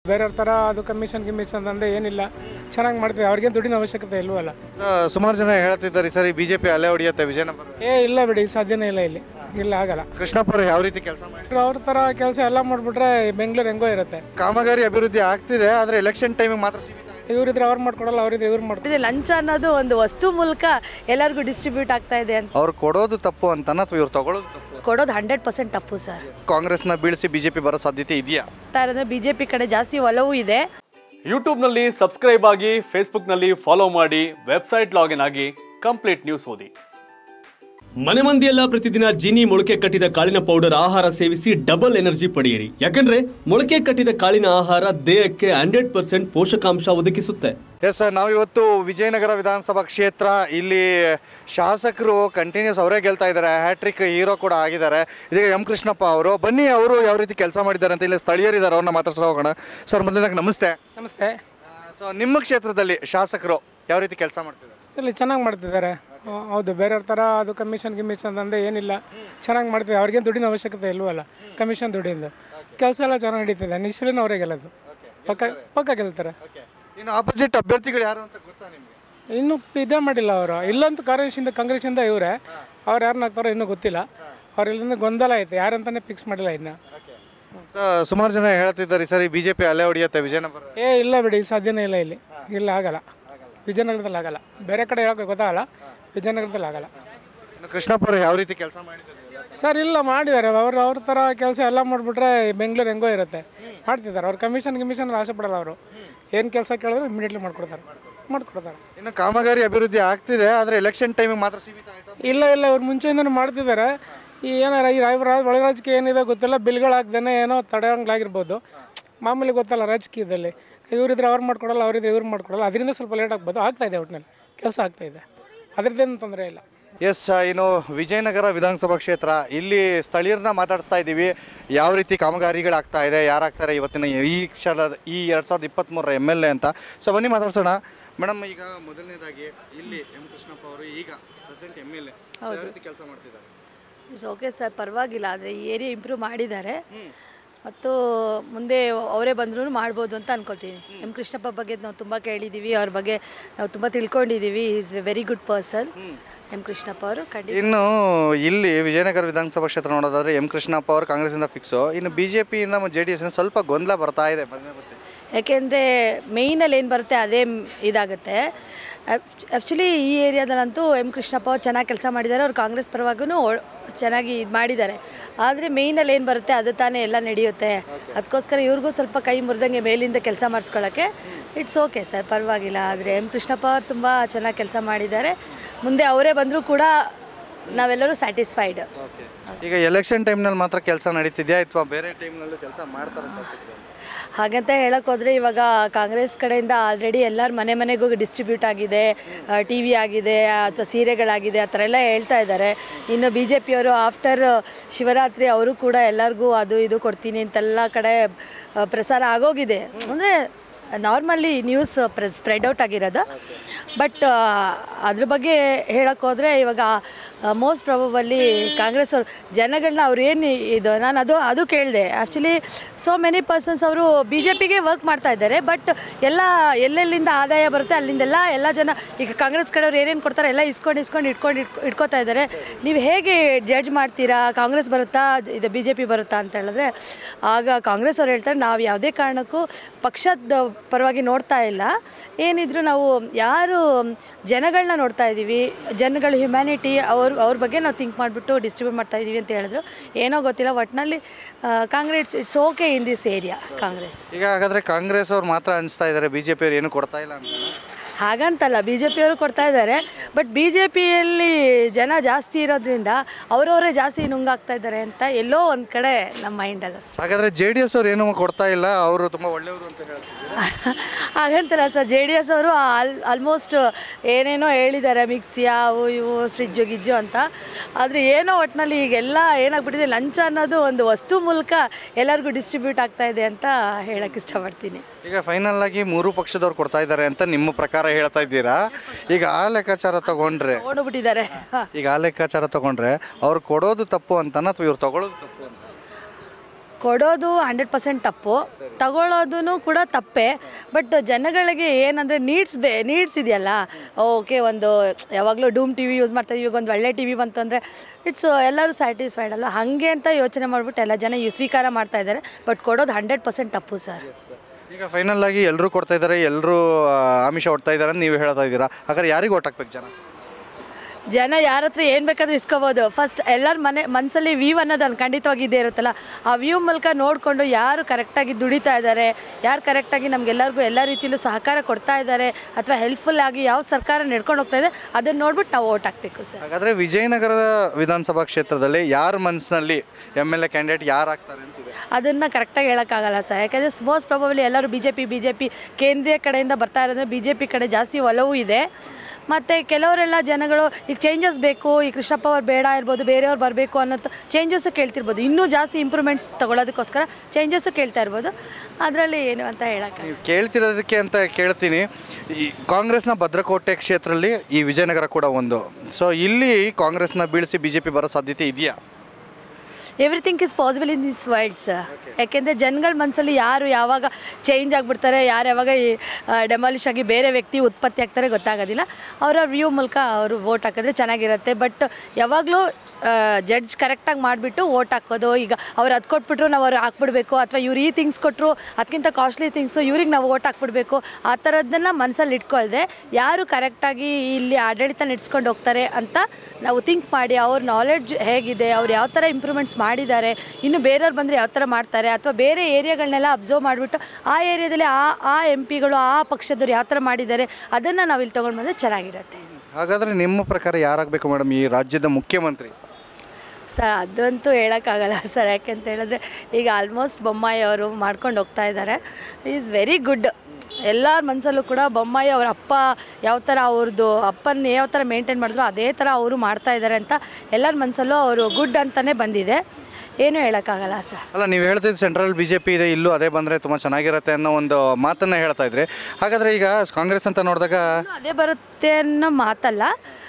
ಬೇರೆಯವ್ರ ಥರ ಅದು ಕಮಿಷನ್ ಗಿಮಿಷನ್ ಅಂದ್ರೆ ಏನಿಲ್ಲ ಚೆನ್ನಾಗಿ ಮಾಡ್ತೀವಿ ಅವ್ರಿಗೇನು ದುಡ್ಡಿನ ಅವಶ್ಯಕತೆ ಇಲ್ವಲ್ಲ ಸುಮಾರು ಜನ ಹೇಳ್ತಿದ್ದಾರೆ ಸರಿ ಬಿಜೆಪಿ ಅಲೆ ಹೊಡಿಯುತ್ತೆ ವಿಜಯನಗರ ಏ ಇಲ್ಲ ಬಿಡಿ ಸಾಧ್ಯನೇ ಇಲ್ಲ ಇಲ್ಲಿ ಇಲ್ಲ ಆಗಲ್ಲ ಕೃಷ್ಣಪ್ಪ ಅವರು ಯಾವ ರೀತಿ ಕೆಲಸ ಮಾಡಿ ಅವ್ರ ಥರ ಕೆಲಸ ಎಲ್ಲ ಮಾಡಿಬಿಟ್ರೆ ಬೆಂಗಳೂರು ಹೆಂಗೋ ಇರುತ್ತೆ ಕಾಮಗಾರಿ ಅಭಿವೃದ್ಧಿ ಆಗ್ತಿದೆ ಆದ್ರೆ ಎಲೆಕ್ಷನ್ ಟೈಮಿಗೆ ಮಾತ್ರ ಸೀಮಿತ ಇವ್ರಿದ್ರೆ ಅವ್ರು ಮಾಡ್ಕೊಡಲ್ಲ ಅವ್ರಿದ್ರೆ ಇವ್ರು ಮಾಡ್ಕೊಡಲ್ಲ ಇದು ಲಂಚ ಅನ್ನೋದು ಒಂದು ವಸ್ತು ಮೂಲಕ ಎಲ್ಲರಿಗೂ ಡಿಸ್ಟ್ರಿಬ್ಯೂಟ್ ಆಗ್ತಾ ಇದೆ ಅಂತ ಅವ್ರು ಕೊಡೋದು ತಪ್ಪು ಅಂತಾನ ಅಥವಾ ಇವ್ರು ತಗೊಳ್ಳೋದು ತಪ್ಪು ಕೊಡೋದು ಹಂಡ್ರೆಡ್ ಪರ್ಸೆಂಟ್ ತಪ್ಪು ಸರ್ ಕಾಂಗ್ರೆಸ್ನ ಬೀಳಿಸಿ ಬಿಜೆಪಿ ಬರೋ ಸಾಧ್ಯತೆ ಇದೆಯಾ ಅಂದರೆ ಬಿ ಜೆ ಪಿ ಕಡೆ ಜಾಸ್ತಿ ಒಲವು ಇದೆ ಯೂಟ್ಯೂಬ್ನಲ್ಲಿ ಸಬ್ಸ್ಕ್ರೈಬ್ ಆಗಿ ಫೇಸ್ಬುಕ್ನಲ್ಲಿ ಫಾಲೋ ಮಾಡಿ ವೆಬ್ಸೈಟ್ ಲಾಗಿನ್ ಆಗಿ ಕಂಪ್ಲೀಟ್ ನ್ಯೂಸ್ ಓದಿ ಮನೆ ಮಂದಿಯೆಲ್ಲ ಪ್ರತಿದಿನ ಜಿನಿ ಮೊಳಕೆ ಕಟ್ಟಿದ ಕಾಳಿನ ಪೌಡರ್ ಆಹಾರ ಸೇವಿಸಿ ಡಬಲ್ ಎನರ್ಜಿ ಪಡೆಯಿರಿ ಯಾಕಂದ್ರೆ ಮೊಳಕೆ ಕಟ್ಟಿದ ಕಾಳಿನ ಆಹಾರ ದೇಹಕ್ಕೆ ಹಂಡ್ರೆಡ್ ಪರ್ಸೆಂಟ್ ಪೋಷಕಾಂಶ ಒದಗಿಸುತ್ತೆ ಎಸ್ ಸರ್ ನಾವಿವತ್ತು ವಿಜಯನಗರ ವಿಧಾನಸಭಾ ಕ್ಷೇತ್ರ ಇಲ್ಲಿ ಶಾಸಕರು ಕಂಟಿನ್ಯೂಸ್ ಅವರೇ ಗೆಲ್ತಾ ಇದ್ದಾರೆ ಹ್ಯಾಟ್ರಿಕ್ ಹೀರೋ ಕೂಡ ಆಗಿದ್ದಾರೆ ಇದೀಗ ಎಂ ಕೃಷ್ಣಪ್ಪ ಅವರು ಬನ್ನಿ ಅವರು ಯಾವ ರೀತಿ ಕೆಲಸ ಮಾಡಿದ್ದಾರೆ ಅಂತ ಇಲ್ಲಿ ಸ್ಥಳೀಯರಿದ್ದಾರೆ ಅವ್ರನ್ನ ಮಾತಾಡ್ಸೋ ಹೋಗೋಣ ಸರ್ ಮೊದಲನೇದಾಗಿ ನಮಸ್ತೆ ನಮಸ್ತೆ ಸೊ ನಿಮ್ಮ ಕ್ಷೇತ್ರದಲ್ಲಿ ಶಾಸಕರು ಯಾವ ರೀತಿ ಕೆಲಸ ಮಾಡ್ತಿದ್ದಾರೆ ಇಲ್ಲಿ ಚೆನ್ನಾಗಿ ಮಾಡ್ತಿದ್ದಾರೆ ಹೌ- ಹೌದು ಬೇರೆಯವ್ರ ಥರ ಅದು ಕಮಿಷನ್ ಗಿಮಿಷನ್ ಅಂದ್ರೆ ಏನಿಲ್ಲ ಚೆನ್ನಾಗಿ ಮಾಡ್ತೀವಿ ಅವ್ರಿಗೇನು ದುಡ್ಡಿನ ಅವಶ್ಯಕತೆ ಇಲ್ವಲ್ಲ ಕಮಿಷನ್ ದುಡ್ಡಿಂದು ಕೆಲಸ ಎಲ್ಲ ಚೆನ್ನಾಗಿ ನಡೀತಿದೆ ನಿಶ್ಚಲಿನ ಅವರೇ ಗೆಲ್ಲೋದು ಪಕ್ಕ ಪಕ್ಕ ಗೆಲ್ತಾರೆ ಇನ್ನು ಆಪೋಸಿಟ್ ಅಭ್ಯರ್ಥಿಗಳು ಯಾರು ಅಂತ ಗೊತ್ತಾ ನಿಮಗೆ ಇನ್ನೂ ಇದೇ ಮಾಡಿಲ್ಲ ಅವರು ಇಲ್ಲಂತೂ ಕಾಂಗ್ರೆಸ್ಸಿಂದ ಕಾಂಗ್ರೆಸ್ಸಿಂದ ಇವರೇ ಅವ್ರು ಯಾರನ್ನ ಹಾಕ್ತಾರೋ ಇನ್ನೂ ಗೊತ್ತಿಲ್ಲ ಅವ್ರ ಇಲ್ಲಿಂದ ಗೊಂದಲ ಐತೆ ಯಾರಂತಾನೆ ಫಿಕ್ಸ್ ಮಾಡಿಲ್ಲ ಇನ್ನು ಸೊ ಸುಮಾರು ಜನ ಹೇಳ್ತಿದ್ದಾರೆ ಈ ಸರಿ ಬಿಜೆಪಿ ಅಲೆ ಹೊಡಿಯುತ್ತೆ ವಿಜಯನಗರ ಏ ಇಲ್ಲ ಬಿಡಿ ಸಾಧ್ಯನೇ ಇಲ್ಲ ಇಲ್ಲಿ ಇಲ್ಲ ಆಗಲ್ಲ ವಿಜಯನಗರದಲ್ಲಿ ಆಗಲ್ಲ ಬೇರೆ ಕಡೆ ಹೇಳೋಕೆ ಗೊತ್ತಾಗಲ್ಲ ವಿಜಯನಗರದಲ್ಲಿ ಆಗಲ್ಲ ಇನ್ನು ಕೃಷ್ಣಪ್ಪ ಅವರು ಯಾವ ರೀತಿ ಕೆಲಸ ಮಾಡಿದ್ದಾರೆ ಸರ್ ಇಲ್ಲ ಮಾಡಿದ್ದಾರೆ ಅವ್ರು ಅವ್ರ ಥರ ಕೆಲಸ ಎಲ್ಲ ಮಾಡಿಬಿಟ್ರೆ ಬೆಂಗಳೂರು ಹೆಂಗೋ ಇರುತ್ತೆ ಮಾಡ್ತಿದ್ದಾರೆ ಅವ್ರು ಕಮಿಷನ್ ಗಿಮಿಷನ್ ಆಸೆ ಪಡಲ್ಲ ಅವರು ಏನು ಕೆಲಸ ಕೇಳಿದ್ರು ಇಮಿಡಿಯೇಟ್ಲಿ ಮಾಡ್ಕೊಡ್ತಾರೆ ಮಾಡ್ಕೊಡ್ತಾರೆ ಇನ್ನು ಕಾಮಗಾರಿ ಅಭಿವೃದ್ಧಿ ಆಗ್ತಿದೆ ಆದ್ರೆ ಎಲೆಕ್ಷನ್ ಟೈಮಿಗೆ ಮಾತ್ರ ಸೀಮಿತ ಆಯ್ತಾ ಇಲ್ಲ ಇಲ್ಲ ಇವ್ರು ಮುಂಚೆಯಿಂದನೂ ಮಾಡ್ತಿದ್ದಾರೆ ಈ ಏನಾರ ಈ ರಾಯ ಒಳ ರಾಜಕೀಯ ಏನಿದೆ ಗೊತ್ತಿಲ್ಲ ಬಿಲ್ಗಳು ಹಾಕ್ದೇನೆ ಏನೋ ತಡೆಯಂಗ್ಲಾಗಿರ್ಬೋದು ಮಾಮೂಲಿ ಗೊತ್ತಲ್ಲ ರಾಜಕೀಯದಲ್ಲಿ ಇವರಿದ್ರೆ ಅವ್ರು ಮಾಡ್ಕೊಡಲ್ಲ ಅವರಿದ್ರೆ ಇವ್ರು ಮಾಡ್ಕೊಡಲ್ಲ ಅದರಿಂದ ಸ್ವಲ್ಪ ಲೇಟ್ ಆಗ್ಬೋದು ಆಗ್ತಾ ಇದೆ ಒಟ್ಟಿನಲ್ಲಿ ಕೆಲಸ ಆಗ್ತಾ ಇದೆ ಅದರದ್ದೇನು ತೊಂದರೆ ಇಲ್ಲ ಎಸ್ ಇನ್ನು ವಿಜಯನಗರ ವಿಧಾನಸಭಾ ಕ್ಷೇತ್ರ ಇಲ್ಲಿ ಸ್ಥಳೀಯರನ್ನ ಮಾತಾಡಿಸ್ತಾ ಇದ್ದೀವಿ ಯಾವ ರೀತಿ ಕಾಮಗಾರಿಗಳಾಗ್ತಾ ಇದೆ ಯಾರಾಗ್ತಾರೆ ಇವತ್ತಿನ ಈ ಕ್ಷಣದ ಈ ಎರಡು ಸಾವಿರದ ಇಪ್ಪತ್ತ್ಮೂರರ ಎಮ್ ಎಲ್ ಎ ಅಂತ ಸೊ ಬನ್ನಿ ಮಾತಾಡ್ಸೋಣ ಮೇಡಮ್ ಈಗ ಮೊದಲನೇದಾಗಿ ಇಲ್ಲಿ ಎಂ ಕೃಷ್ಣಪ್ಪ ಅವರು ಈಗ ಪ್ರೆಸೆಂಟ್ ಎಮ್ ಎಲ್ ಎ ಯಾವ ರೀತಿ ಕೆಲಸ ಮಾಡ್ತಿದ್ದಾರೆ ಇಟ್ಸ್ ಓಕೆ ಸರ್ ಪರವಾಗಿಲ್ಲ ಆದರೆ ಈ ಏರಿಯಾ ಇಂಪ್ರೂವ್ ಮಾಡಿದ್ದಾರೆ ಮತ್ತು ಮುಂದೆ ಅವರೇ ಬಂದರೂ ಮಾಡ್ಬೋದು ಅಂತ ಅನ್ಕೋತೀನಿ ಎಂ ಕೃಷ್ಣಪ್ಪ ಬಗ್ಗೆ ನಾವು ತುಂಬ ಕೇಳಿದ್ದೀವಿ ಅವ್ರ ಬಗ್ಗೆ ನಾವು ತುಂಬ ತಿಳ್ಕೊಂಡಿದ್ದೀವಿ is a very good person M Krishnappa ಅವರು ಖಂಡಿತ ಇನ್ನು ಇಲ್ಲಿ ವಿಜಯನಗರ ವಿಧಾನಸಭಾ ಕ್ಷೇತ್ರ ನೋಡೋದಾದ್ರೆ ಎಂ ಕೃಷ್ಣಪ್ಪ ಅವರು ಕಾಂಗ್ರೆಸ್ಸಿಂದ ಫಿಕ್ಸು ಇನ್ನು ಬಿ ಜೆ ಪಿಯಿಂದ ಜೆ ಡಿ ಎಸ್ ಸ್ವಲ್ಪ ಗೊಂದಲ ಬರ್ತಾ ಇದೆ ಬಂದೇ ಬರುತ್ತೆ ಯಾಕೆಂದರೆ ಮೇಯ್ನಲ್ಲಿ ಏನು ಬರುತ್ತೆ ಅದೇ ಮ್- ಇದಾಗುತ್ತೆ ಆ್ಯಕ್ಚುಲಿ ಈ ಏರಿಯಾದಲ್ಲಂತೂ ಎಂ ಕೃಷ್ಣಪ್ಪ ಅವ್ರು ಚೆನ್ನಾಗಿ ಕೆಲಸ ಮಾಡಿದ್ದಾರೆ ಅವ್ರು ಕಾಂಗ್ರೆಸ್ ಪರವಾಗೂ ಚೆನ್ನಾಗಿ ಇದು ಮಾಡಿದ್ದಾರೆ ಆದರೆ ಮೇಯ್ನಲ್ಲಿ ಏನು ಬರುತ್ತೆ ಅದು ತಾನೇ ಎಲ್ಲ ನಡೆಯುತ್ತೆ ಅದಕ್ಕೋಸ್ಕರ ಇವ್ರಿಗೂ ಸ್ವಲ್ಪ ಕೈ ಮುರಿದಂಗೆ ಮೇಲಿಂದ ಕೆಲಸ ಮಾಡಿಸ್ಕೊಳ್ಳೋಕ್ಕೆ ಇಟ್ಸ್ ಓಕೆ ಸರ್ ಪರವಾಗಿಲ್ಲ ಆದರೆ ಎಂ ಕೃಷ್ಣಪ್ಪ ಅವ್ರು ತುಂಬ ಚೆನ್ನಾಗಿ ಕೆಲಸ ಮಾಡಿದ್ದಾರೆ ಮುಂದೆ ಅವರೇ ಬಂದರೂ ಕೂಡ ನಾವೆಲ್ಲರೂ ಸ್ಯಾಟಿಸ್ಫೈಡ್ ಈಗ ಎಲೆಕ್ಷನ್ ಟೈಮ್ನಲ್ಲಿ ಮಾತ್ರ ಕೆಲಸ ನಡೀತಿದೆಯಾ ಅಥವಾ ಬೇರೆ ಟೈಮ್ನಲ್ಲೂ ಕೆಲಸ ಮಾಡ್ತಾರೆ ಶಾಸಕರು ಹಾಗಂತ ಹೇಳಕ್ ಹೋದ್ರೆ ಇವಾಗ ಕಾಂಗ್ರೆಸ್ ಕಡೆಯಿಂದ ಆಲ್ರೆಡಿ ಎಲ್ಲರ ಮನೆ ಮನೆಗೂ ಡಿಸ್ಟ್ರಿಬ್ಯೂಟ್ ಆಗಿದೆ ಟಿ ವಿ ಆಗಿದೆ ಅಥವಾ ಸೀರೆಗಳಾಗಿದೆ ಆ ಥರ ಎಲ್ಲ ಹೇಳ್ತಾ ಇದ್ದಾರೆ ಇನ್ನು ಬಿ ಜೆ ಪಿಯವರು ಆಫ್ಟರ್ ಶಿವರಾತ್ರಿ ಅವರು ಕೂಡ ಎಲ್ಲರಿಗೂ ಅದು ಇದು ಕೊಡ್ತೀನಿ ಅಂತೆಲ್ಲ ಕಡೆ ಆ, ಪ್ರಸಾರ ಆಗೋಗಿದೆ ಅಂದರೆ ನಾರ್ಮಲಿ ನ್ಯೂಸ್ ಪ್ರೆ ಸ್ಪ್ರೆಡ್ ಔಟ್ ಆಗಿರೋದು ಬಟ್ ಅದ್ರ ಬಗ್ಗೆ ಹೇಳಕ್ಕೆ ಹೋದರೆ ಇವಾಗ ಮೋಸ್ಟ್ ಪ್ರಾಬಬಲಿ ಕಾಂಗ್ರೆಸ್ ಅವರು ಜನಗಳನ್ನ ಅವ್ರು ಏನು ಇದು ನಾನು ಅದು ಅದು ಕೇಳಿದೆ ಆ್ಯಕ್ಚುಲಿ ಸೋ ಮೆನಿ ಪರ್ಸನ್ಸ್ ಅವರು ಬಿ ಜೆ ಪಿಗೆ ವರ್ಕ್ ಮಾಡ್ತಾ ಇದ್ದಾರೆ ಬಟ್ ಎಲ್ಲ ಎಲ್ಲೆಲ್ಲಿಂದ ಆದಾಯ ಬರುತ್ತೆ ಅಲ್ಲಿಂದೆಲ್ಲ ಎಲ್ಲ ಜನ ಈಗ ಕಾಂಗ್ರೆಸ್ ಕಡೆಯವ್ರು ಏನೇನು ಕೊಡ್ತಾರೆ ಎಲ್ಲ ಇಸ್ಕೊಂಡು ಇಸ್ಕೊಂಡು ಇಟ್ಕೊಂಡು ಇಟ್ಕೊ ಇಟ್ಕೋತಾ ಇದ್ದಾರೆ ನೀವು ಹೇಗೆ ಜಡ್ಜ್ ಮಾಡ್ತೀರಾ ಕಾಂಗ್ರೆಸ್ ಬರುತ್ತಾ ಇದು ಬಿ ಜೆ ಪಿ ಬರುತ್ತಾ ಅಂತ ಹೇಳಿದ್ರೆ ಆಗ ಕಾಂಗ್ರೆಸ್ ಅವ್ರು ಹೇಳ್ತಾರೆ ನಾವು ಯಾವುದೇ ಕಾರಣಕ್ಕೂ ಪಕ್ಷದ ಪರವಾಗಿ ನೋಡ್ತಾ ಇಲ್ಲ ಏನಿದ್ರು ನಾವು ಯಾರು ಜನಗಳನ್ನ ನೋಡ್ತಾ ಇದ್ದೀವಿ ಜನಗಳ ಹ್ಯುಮ್ಯಾನಿಟಿ ಅವ್ರ ಅವ್ರ ಬಗ್ಗೆ ನಾವು ಥಿಂಕ್ ಮಾಡಿಬಿಟ್ಟು ಡಿಸ್ಟ್ರಿಬ್ಯೂಟ್ ಮಾಡ್ತಾ ಇದ್ದೀವಿ ಅಂತ ಹೇಳಿದ್ರು ಏನೋ ಗೊತ್ತಿಲ್ಲ ಒಟ್ಟಿನಲ್ಲಿ Congress it's okay in this area Congress ಈಗ ಹಾಗಾದ್ರೆ ಕಾಂಗ್ರೆಸ್ ಅವ್ರು ಮಾತ್ರ ಅನಿಸ್ತಾ ಇದ್ದಾರೆ ಬಿ ಜೆ ಪಿ ಅವ್ರು ಏನು ಕೊಡ್ತಾ ಇಲ್ಲ ಅಂತ ಹಾಗಂತಲ್ಲ ಬಿ ಜೆ ಪಿಯವರು ಕೊಡ್ತಾ ಇದ್ದಾರೆ ಬಟ್ ಬಿ ಜೆ ಪಿಯಲ್ಲಿ ಜನ ಜಾಸ್ತಿ ಇರೋದ್ರಿಂದ ಅವರವರೇ ಜಾಸ್ತಿ ನುಂಗಾಗ್ತಾ ಇದ್ದಾರೆ ಅಂತ ಎಲ್ಲೋ ಒಂದು ಕಡೆ ನಮ್ಮ ಮೈಂಡಲ್ಲಿ ಅಷ್ಟೇ ಹಾಗಾದ್ರೆ ಜೆ ಡಿ ಎಸ್ ಅವ್ರು ಏನು ಕೊಡ್ತಾ ಇಲ್ಲ ಅವರು ತುಂಬಾ ಒಳ್ಳೆಯವರು ಅಂತ ಹೇಳ್ತಿದ್ದಾರೆ ಹಾಗಂತಲ್ಲ ಸರ್ ಜೆ ಡಿ ಎಸ್ ಅವರು ಆಲ್ ಆಲ್ಮೋಸ್ಟ್ ಏನೇನೋ ಹೇಳಿದ್ದಾರೆ ಮಿಕ್ಸಿ ಅವು ಇವು ಫ್ರಿಜ್ಜು ಗಿಜ್ಜು ಅಂತ ಆದರೆ ಏನೋ ಒಟ್ಟಿನಲ್ಲಿ ಈಗೆಲ್ಲ ಏನಾಗ್ಬಿಟ್ಟಿದೆ ಲಂಚ ಅನ್ನೋದು ಒಂದು ವಸ್ತು ಮೂಲಕ ಎಲ್ಲರಿಗೂ ಡಿಸ್ಟ್ರಿಬ್ಯೂಟ್ ಆಗ್ತಾ ಇದೆ ಅಂತ ಹೇಳಕ್ಕೆ ಇಷ್ಟಪಡ್ತೀನಿ ಈಗ ಫೈನಲ್ ಆಗಿ ಮೂರು ಪಕ್ಷದವ್ರು ಕೊಡ್ತಾ ಇದ್ದಾರೆ ಅಂತ ನಿಮ್ಮ ಪ್ರಕಾರ ಹೇಳ್ತಾ ಇದ್ದೀರಾ ಈಗ ಆ ಲೆಕ್ಕಾಚಾರ ತಗೊಂಡ್ರೆ ಓಡ್ಬಿಟ್ಟಿದ್ದಾರೆ ಈಗ ಆ ಲೆಕ್ಕಾಚಾರ ತಗೊಂಡ್ರೆ ಅವ್ರು ಕೊಡೋದು ತಪ್ಪು ಅಂತಾನ ಅಥವಾ ಇವ್ರು ತಗೊಳ್ಳೋದು ತಪ್ಪು ಅಂತ ಕೊಡೋದು ಹಂಡ್ರೆಡ್ ಪರ್ಸೆಂಟ್ ತಪ್ಪು ತಗೊಳ್ಳೋದು ಕೂಡ ತಪ್ಪೇ ಬಟ್ ಜನಗಳಿಗೆ ಏನಂದರೆ ನೀಡ್ಸ್ ಬೇ ನೀಡ್ಸ್ ಇದೆಯಲ್ಲ ಓಕೆ ಒಂದು ಯಾವಾಗಲೂ ಡೂಮ್ ಟಿ ವಿ ಯೂಸ್ ಮಾಡ್ತಾ ಇವಾಗ ಒಂದು ಒಳ್ಳೆ ಟಿ ವಿ ಬಂತು ಅಂದರೆ ಇಟ್ಸ್ ಎಲ್ಲರೂ ಸ್ಯಾಟಿಸ್ಫೈಡ್ ಅಲ್ಲ ಹಾಗೆ ಅಂತ ಯೋಚನೆ ಮಾಡಿಬಿಟ್ಟು ಎಲ್ಲ ಜನ ಇವ್ ಸ್ವೀಕಾರ ಮಾಡ್ತಾ ಇದ್ದಾರೆ ಬಟ್ ಕೊಡೋದು ಹಂಡ್ರೆಡ್ ಪರ್ಸೆಂಟ್ ತಪ್ಪು ಸರ್ ಈಗ ಫೈನಲ್ ಆಗಿ ಎಲ್ಲರೂ ಕೊಡ್ತಾ ಇದ್ದಾರೆ ಎಲ್ಲರೂ ಆಮಿಷ ಹೊಡ್ತಾ ಇದ್ದಾರೆ ಅಂತ ನೀವು ಹೇಳ್ತಾ ಇದ್ದೀರಾ ಹಾಗಾದ್ರೆ ಯಾರಿಗೆ ಓಟ್ ಹಾಕ್ಬೇಕು ಜನ ಜನ ಯಾರ ಹತ್ರ ಏನು ಬೇಕಾದ್ರೂ ಇಸ್ಕೋಬೋದು ಫಸ್ಟ್ ಎಲ್ಲರ ಮನೆ ಮನಸ್ಸಲ್ಲಿ ವ್ಯೂ ಅನ್ನೋದು ಅಲ್ಲಿ ಖಂಡಿತವಾಗಿ ಇದ್ದೇ ಇರುತ್ತಲ್ಲ ಆ ವ್ಯೂ ಮೂಲಕ ನೋಡಿಕೊಂಡು ಯಾರು ಕರೆಕ್ಟಾಗಿ ದುಡಿತಾ ಇದ್ದಾರೆ ಯಾರು ಕರೆಕ್ಟಾಗಿ ನಮಗೆಲ್ಲರಿಗೂ ಎಲ್ಲ ರೀತಿಯಲ್ಲೂ ಸಹಕಾರ ಕೊಡ್ತಾ ಇದ್ದಾರೆ ಅಥವಾ ಹೆಲ್ಪ್ಫುಲ್ ಆಗಿ ಯಾವ ಸರ್ಕಾರ ನಡ್ಕೊಂಡು ಹೋಗ್ತಾ ಇದೆ ಅದನ್ನು ನೋಡ್ಬಿಟ್ಟು ನಾವು ಓಟ್ ಹಾಕಬೇಕು ಸರ್ ಹಾಗಾದ್ರೆ ವಿಜಯನಗರ ವಿಧಾನಸಭಾ ಕ್ಷೇತ್ರದಲ್ಲಿ ಯಾರ ಮನಸ್ಸಿನಲ್ಲಿ ಎಮ್ ಎಲ್ ಎ ಕ್ಯಾಂಡಿಡೇಟ್ ಯಾರು ಆಗ್ತಾರೆ ಅಂತಿದೆ ಅದನ್ನು ಕರೆಕ್ಟಾಗಿ ಹೇಳೋಕ್ಕಾಗಲ್ಲ ಸರ್ ಯಾಕಂದರೆ ಮೋಸ್ಟ್ ಪ್ರಾಬಬ್ಲಿ ಎಲ್ಲರೂ B J P B J P ಕೇಂದ್ರೀಯ ಕಡೆಯಿಂದ ಬರ್ತಾ ಇರೋದ್ರೆ ಬಿ ಜೆ ಪಿ ಕಡೆ ಜಾಸ್ತಿ ಒಲವು ಇದೆ ಮತ್ತು ಕೆಲವರೆಲ್ಲ ಜನಗಳು ಈಗ ಚೇಂಜಸ್ ಬೇಕು ಈ ಕೃಷ್ಣಪ್ಪ ಅವ್ರು ಬೇಡ ಇರ್ಬೋದು ಬೇರೆಯವ್ರು ಬರಬೇಕು ಅನ್ನೋ ಚೇಂಜಸ್ಸು ಕೇಳ್ತಿರ್ಬೋದು ಇನ್ನೂ ಜಾಸ್ತಿ ಇಂಪ್ರೂವ್ಮೆಂಟ್ಸ್ ತೊಗೊಳೋದಕ್ಕೋಸ್ಕರ ಚೇಂಜಸ್ಸು ಕೇಳ್ತಾ ಇರ್ಬೋದು ಅದರಲ್ಲಿ ಏನು ಅಂತ ಹೇಳೋಕ್ಕೆ ನೀವು ಕೇಳ್ತಿರೋದಕ್ಕೆ ಅಂತ ಕೇಳ್ತೀನಿ ಈ ಕಾಂಗ್ರೆಸ್ನ ಭದ್ರಕೋಟೆ ಕ್ಷೇತ್ರದಲ್ಲಿ ಈ ವಿಜಯನಗರ ಕೂಡ ಒಂದು ಸೊ ಇಲ್ಲಿ ಕಾಂಗ್ರೆಸ್ನ ಬೀಳಿಸಿ ಬಿ ಜೆ ಪಿ ಬರೋ ಸಾಧ್ಯತೆ ಇದೆಯಾ everything is possible in this world sir ಯಾಕೆಂದರೆ ಜನಗಳ ಮನಸ್ಸಲ್ಲಿ ಯಾರು ಯಾವಾಗ ಚೇಂಜ್ ಆಗಿಬಿಡ್ತಾರೆ ಯಾರು ಯಾವಾಗ ಡೆಮಾಲಿಷ್ ಆಗಿ ಬೇರೆ ವ್ಯಕ್ತಿ ಉತ್ಪತ್ತಿ ಆಗ್ತಾರೆ ಗೊತ್ತಾಗೋದಿಲ್ಲ ಅವರ ವ್ಯೂ ಮೂಲಕ ಅವರು ವೋಟ್ ಹಾಕಿದ್ರೆ ಚೆನ್ನಾಗಿರುತ್ತೆ ಬಟ್ ಯಾವಾಗಲೂ ಜಡ್ಜ್ ಕರೆಕ್ಟಾಗಿ ಮಾಡಿಬಿಟ್ಟು ವೋಟ್ ಹಾಕೋದು ಈಗ ಅವ್ರು ಅದು ಕೊಟ್ಬಿಟ್ರು ನಾವು ಅವ್ರು ಹಾಕ್ಬಿಡ್ಬೇಕು ಅಥವಾ ಇವ್ರು ಈ ಥಿಂಗ್ಸ್ ಕೊಟ್ಟರು ಅದಕ್ಕಿಂತ ಕಾಸ್ಟ್ಲಿ ಥಿಂಗ್ಸು ಇವ್ರಿಗೆ ನಾವು ವೋಟ್ ಹಾಕ್ಬಿಡ್ಬೇಕು ಆ ಥರದ್ದನ್ನು ಮನಸ್ಸಲ್ಲಿ ಇಟ್ಕೊಳ್ದೆ ಯಾರು ಕರೆಕ್ಟಾಗಿ ಇಲ್ಲಿ ಆಡಳಿತ ನಡೆಸ್ಕೊಂಡು ಹೋಗ್ತಾರೆ ಅಂತ ನಾವು ಥಿಂಕ್ ಮಾಡಿ ಅವ್ರ ನಾಲೆಡ್ಜ್ ಹೇಗಿದೆ ಅವ್ರು ಯಾವ ಥರ ಇಂಪ್ರೂವ್ಮೆಂಟ್ಸ್ ಮಾಡಿದ್ದಾರೆ ಇನ್ನು ಬೇರೆಯವ್ರು ಬಂದರೆ ಯಾವ ಥರ ಮಾಡ್ತಾರೆ ಅಥವಾ ಬೇರೆ ಏರಿಯಾಗಳನ್ನೆಲ್ಲ ಅಬ್ಸರ್ವ್ ಮಾಡಿಬಿಟ್ಟು ಆ ಏರಿಯಾದಲ್ಲಿ ಆ ಆ ಎಂ ಪಿಗಳು ಆ ಪಕ್ಷದವ್ರು ಯಾವ ಥರ ಮಾಡಿದ್ದಾರೆ ಅದನ್ನು ನಾವು ಇಲ್ಲಿ ತೊಗೊಂಡು ಬಂದರೆ ಚೆನ್ನಾಗಿರುತ್ತೆ ಹಾಗಾದ್ರೆ ನಿಮ್ಮ ಪ್ರಕಾರ ಯಾರಾಗಬೇಕು ಮೇಡಮ್ ಈ ರಾಜ್ಯದ ಮುಖ್ಯಮಂತ್ರಿ ಸರ್ ಅದಂತೂ ಹೇಳೋಕ್ಕಾಗಲ್ಲ ಸರ್ ಯಾಕೆಂತ ಹೇಳಿದ್ರೆ ಈಗ ಆಲ್ಮೋಸ್ಟ್ ಬೊಮ್ಮಾಯಿ ಅವರು ಮಾಡ್ಕೊಂಡು ಹೋಗ್ತಾ ಇದ್ದಾರೆ ಈಸ್ ವೆರಿ ಗುಡ್ ಎಲ್ಲರ ಮನಸ್ಸಲ್ಲೂ ಕೂಡ ಬೊಮ್ಮಾಯಿ ಅವ್ರ ಅಪ್ಪ ಯಾವ ಥರ ಅವ್ರದ್ದು ಅಪ್ಪನ ಯಾವ ಥರ ಮೇಂಟೈನ್ ಮಾಡಿದ್ರು ಅದೇ ಥರ ಅವರು ಮಾಡ್ತಾ ಇದ್ದಾರೆ ಅಂತ ಎಲ್ಲರ ಮನಸ್ಸಲ್ಲೂ ಅವರು ಗುಡ್ ಅಂತಲೇ ಬಂದಿದೆ ಏನೂ ಹೇಳೋಕ್ಕಾಗಲ್ಲ ಸರ್ ಅಲ್ಲ ನೀವು ಹೇಳ್ತಿದ್ದು ಸೆಂಟ್ರಲ್ ಬಿ ಜೆ ಪಿ ಇದೆ ಇಲ್ಲೂ ಅದೇ ಬಂದರೆ ತುಂಬ ಚೆನ್ನಾಗಿರುತ್ತೆ ಅನ್ನೋ ಒಂದು ಮಾತನ್ನು ಹೇಳ್ತಾ ಇದ್ರಿ ಹಾಗಾದರೆ ಈಗ ಕಾಂಗ್ರೆಸ್ ಅಂತ ನೋಡಿದಾಗ ಇನ್ನು ಅದೇ ಬರುತ್ತೆ ಅನ್ನೋ ಮಾತಲ್ಲ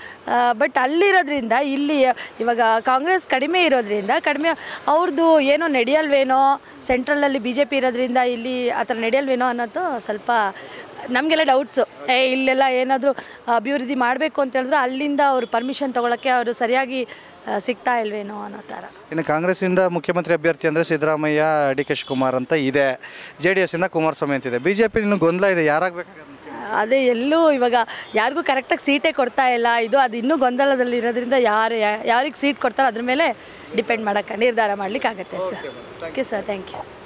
ಬಟ್ ಅಲ್ಲಿರೋದ್ರಿಂದ ಇಲ್ಲಿ ಇವಾಗ ಕಾಂಗ್ರೆಸ್ ಕಡಿಮೆ ಇರೋದ್ರಿಂದ ಕಡಿಮೆ ಅವ್ರದ್ದು ಏನೋ ನಡೆಯಲ್ವೇನೋ ಸೆಂಟ್ರಲಲ್ಲಿ ಬಿ ಜೆ ಪಿ ಇರೋದ್ರಿಂದ ಇಲ್ಲಿ ಆ ಥರ ನಡೆಯಲ್ವೇನೋ ಅನ್ನೋದು ಸ್ವಲ್ಪ ನಮಗೆಲ್ಲ ಡೌಟ್ಸು ಏ ಇಲ್ಲೆಲ್ಲ ಏನಾದರೂ ಅಭಿವೃದ್ಧಿ ಮಾಡಬೇಕು ಅಂತ ಹೇಳಿದ್ರೆ ಅಲ್ಲಿಂದ ಅವರು ಪರ್ಮಿಷನ್ ತೊಗೊಳಕ್ಕೆ ಅವರು ಸರಿಯಾಗಿ ಆ, ಸಿಗ್ತಾ ಇಲ್ವೇನೋ ಅನ್ನೋ ಥರ ಇನ್ನು ಕಾಂಗ್ರೆಸ್ಸಿಂದ ಮುಖ್ಯಮಂತ್ರಿ ಅಭ್ಯರ್ಥಿ ಅಂದರೆ ಸಿದ್ದರಾಮಯ್ಯ ಡಿ ಕೆ ಶಿವಕುಮಾರ್ ಅಂತ ಇದೆ ಜೆ ಡಿ ಎಸ್ಸಿಂದ ಕುಮಾರಸ್ವಾಮಿ ಅಂತಿದೆ ಬಿ ಜೆ ಪಿ ಇನ್ನೂ ಗೊಂದಲ ಇದೆ ಯಾರಾಗಬೇಕಾಗ ಅದೇ ಎಲ್ಲೂ ಇವಾಗ ಯಾರಿಗೂ ಕರೆಕ್ಟಾಗಿ ಸೀಟೇ ಕೊಡ್ತಾ ಇಲ್ಲ ಇದು ಅದು ಇನ್ನೂ ಗೊಂದಲದಲ್ಲಿ ಇರೋದ್ರಿಂದ ಯಾರು ಯಾರಿಗೆ ಸೀಟ್ ಕೊಡ್ತಾರೆ ಅದ್ರ ಮೇಲೆ ಡಿಪೆಂಡ್ ಮಾಡೋಕ್ಕೆ ನಿರ್ಧಾರ ಮಾಡಲಿಕ್ಕಾಗತ್ತೆ sir okay sir thank you